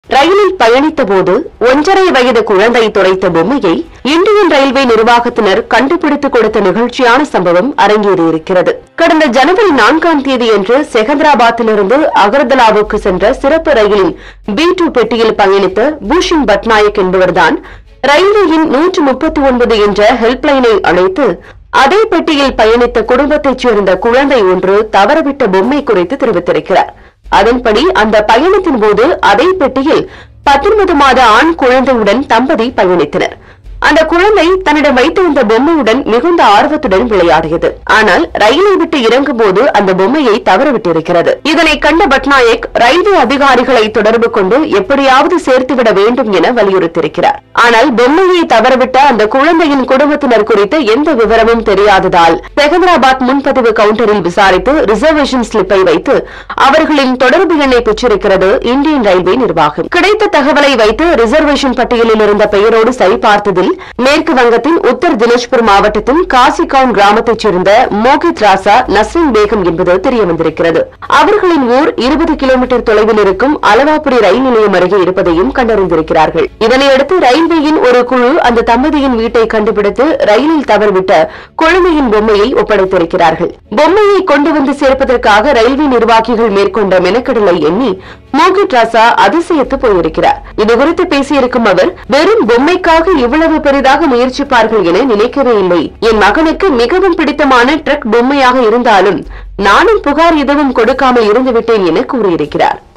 ரயிலில் பயணித்த போது ஒன்றரை வயது குழந்தை துடைத்த பொம்மையை இந்தியன் ரயில்வே நிர்வாகத்தினர் கண்டுபிடித்துக் கொடுத்த நிகழ்ச்சியான சம்பவம் அரங்கேறியிருக்கிறது கடந்த ஜனவரி நான்காம் தேதியன்று செகந்திராபாத்திலிருந்து அகர்தலாவுக்கு சென்ற சிறப்பு ரயிலின் பி டூ பெட்டியில் பயணித்த பூஷன் பட்நாயக் என்பவர்தான் ரயில்வேயின் நூற்று முப்பத்தி ஒன்பது என்ற ஹெல்ப்லைனை அழைத்து அதே பெட்டியில் பயணித்த குடும்பத்தைச் சேர்ந்த குழந்தை ஒன்று தவறவிட்ட பொம்மை குறித்து தெரிவித்திருக்கிறார் அதன்படி அந்த பயணத்தின் போது அதே பெட்டியில் பத்தொன்பது மாத ஆண் குழந்தையுடன் தம்பதி பயணித்தனர் அந்த குழந்தை தன்னிடம் வைத்திருந்த பொம்மையுடன் மிகுந்த ஆர்வத்துடன் விளையாடியது ஆனால் ரயிலை விட்டு இறங்கும் போது அந்த பொம்மையை தவறவிட்டிருக்கிறது இதனை கண்ட பட்நாயக் ரயில்வே அதிகாரிகளை தொடர்பு கொண்டு எப்படியாவது சேர்த்துவிட வேண்டும் என வலியுறுத்தியிருக்கிறார் ஆனால் பொம்மையை தவறவிட்ட அந்த குழந்தையின் குடும்பத்தினர் குறித்து எந்த விவரமும் தெரியாததால் செகந்திராபாத் முன்பதிவு கவுண்டரில் விசாரித்து ரிசர்வேஷன் ஸ்லிப்பை வைத்து அவர்களின் தொடர்பு எண்ணை பெற்றிருக்கிறது இந்தியன் ரயில்வே நிர்வாகம் கிடைத்த தகவலை வைத்து ரிசர்வேஷன் பட்டியலில் இருந்த பெயரோடு சரிபார்த்ததில் மேற்கு வங்கத்தின் உத்தர் தினஜ்பூர் மாவட்டத்தின் காசிகவுன் கிராமத்தைச் சேர்ந்த மோகித் ராசா நஸ்ரின் பேகம் என்பது தெரியவந்திருக்கிறது அவர்களின் ஊர் இருபது கிலோமீட்டர் தொலைவில் இருக்கும் அலவாபுரி ரயில் நிலையம் அருகே இருப்பதையும் கண்டறிந்திருக்கிறார்கள் இதனையடுத்து ரயில்வேயின் ஒரு குழு அந்த தம்பதியின் வீட்டை கண்டுபிடித்து ரயிலில் தவறிவிட்ட குழந்தையின் பொம்மையை ஒப்படைத்திருக்கிறார்கள் பொம்மையை கொண்டு வந்து சேர்ப்பதற்காக ரயில்வே நிர்வாகிகள் மேற்கொண்ட மெனக்கெடலை எண்ணி மோகித் ராசா அதிசயத்து போயிருக்கிறார் இதுகுறித்து பேசியிருக்கும் அவர் வெறும் பொம்மைக்காக இவ்வளவு பெரிதாக முயற்சிப்பார்கள் என நினைக்கவே இல்லை என் மகனுக்கு மிகவும் பிடித்தமான ட்ரக் பொம்மையாக இருந்தாலும் நானும் புகார் எதுவும் கொடுக்காமல் இருந்துவிட்டேன் என கூறியிருக்கிறார்